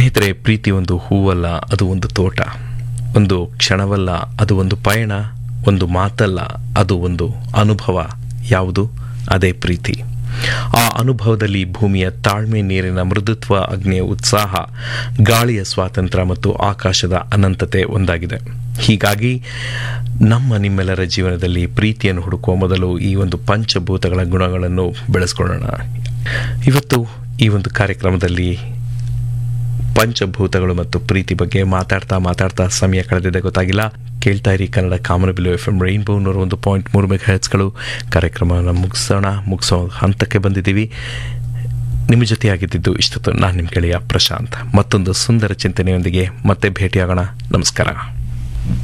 ಸ್ನೇಹಿತರೆ ಪ್ರೀತಿ ಒಂದು ಹೂವಲ್ಲ ಅದು ಒಂದು ತೋಟ ಒಂದು ಕ್ಷಣವಲ್ಲ ಅದು ಒಂದು ಪಯಣ ಒಂದು ಮಾತಲ್ಲ ಅದು ಒಂದು ಅನುಭವ ಯಾವುದು ಅದೇ ಪ್ರೀತಿ ಆ ಅನುಭವದಲ್ಲಿ ಭೂಮಿಯ ತಾಳ್ಮೆ ನೀರಿನ ಮೃದುತ್ವ ಅಗ್ನಿಯ ಉತ್ಸಾಹ ಗಾಳಿಯ ಸ್ವಾತಂತ್ರ್ಯ ಮತ್ತು ಆಕಾಶದ ಅನಂತತೆ ಒಂದಾಗಿದೆ ಹೀಗಾಗಿ ನಮ್ಮ ನಿಮ್ಮೆಲ್ಲರ ಜೀವನದಲ್ಲಿ ಪ್ರೀತಿಯನ್ನು ಹುಡುಕುವ ಮೊದಲು ಈ ಒಂದು ಪಂಚಭೂತಗಳ ಗುಣಗಳನ್ನು ಬೆಳೆಸ್ಕೊಳ್ಳೋಣ ಇವತ್ತು ಈ ಒಂದು ಕಾರ್ಯಕ್ರಮದಲ್ಲಿ ಪಂಚಭೂತಗಳು ಮತ್ತು ಪ್ರೀತಿ ಬಗ್ಗೆ ಮಾತಾಡ್ತಾ ಮಾತಾಡ್ತಾ ಸಮಯ ಕಳೆದಿದೆ ಗೊತ್ತಾಗಿಲ್ಲ ಕೇಳ್ತಾ ಇರಿ ಕನ್ನಡ ಕಾಮನಬಿಲು ಎಫ್ ಎಂ ರೈನ್ಬೋ ನೂರ ಒಂದು ಪಾಯಿಂಟ್ ಮೂರು ಮೆಗಾ ಹೆಚ್ಗಳು ಕಾರ್ಯಕ್ರಮವನ್ನು ಮುಗಿಸೋಣ ಮುಗಿಸೋ ಹಂತಕ್ಕೆ ಬಂದಿದ್ದೀವಿ ನಿಮ್ಮ ಜೊತೆಯಾಗಿದ್ದು ಇಷ್ಟೊತ್ತು ನಾನು ನಿಮ್ಮ ಗೆಳೆಯ ಪ್ರಶಾಂತ್ ಮತ್ತೊಂದು ಸುಂದರ ಚಿಂತನೆಯೊಂದಿಗೆ ಮತ್ತೆ ಭೇಟಿಯಾಗೋಣ ನಮಸ್ಕಾರ